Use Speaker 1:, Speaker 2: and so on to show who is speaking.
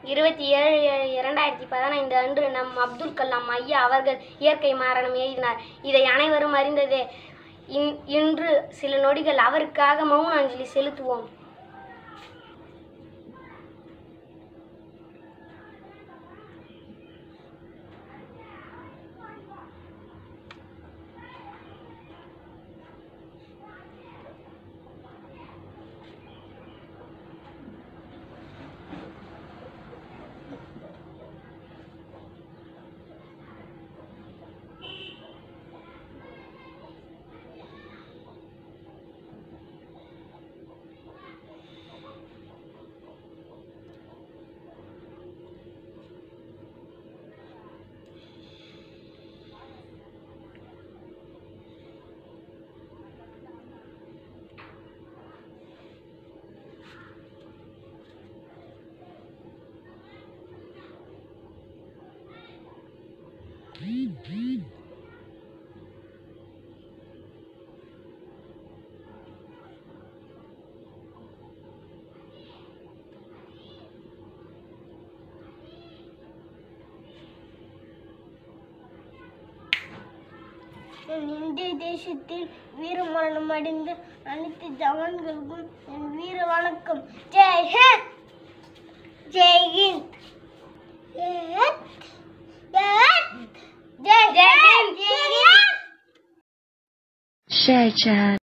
Speaker 1: இருபத்தி ஏழு ஏழு இரண்டாயிரத்தி பதினைந்து அன்று நம் அப்துல் கலாம் ஐயா அவர்கள் இயற்கை மரணம் எழுதினார் இதை அனைவரும் அறிந்ததே இன்- இன்று சில நொடிகள் அவருக்காக மௌன அஞ்சலி செலுத்துவோம்
Speaker 2: என் இந்திய தேசத்தில் வீரமரணம் அடைந்த அனைத்து ஜவான்களுக்கும் என் வீர வணக்கம் ஜெய் ஹிந்த் ஜெய் ஹிந்த் ஜெய் ஹிந்த் ஜெய் ஹிந்த் ஜெய் ஹிந்த் ஜெய் ஹிந்த்
Speaker 3: Share chat.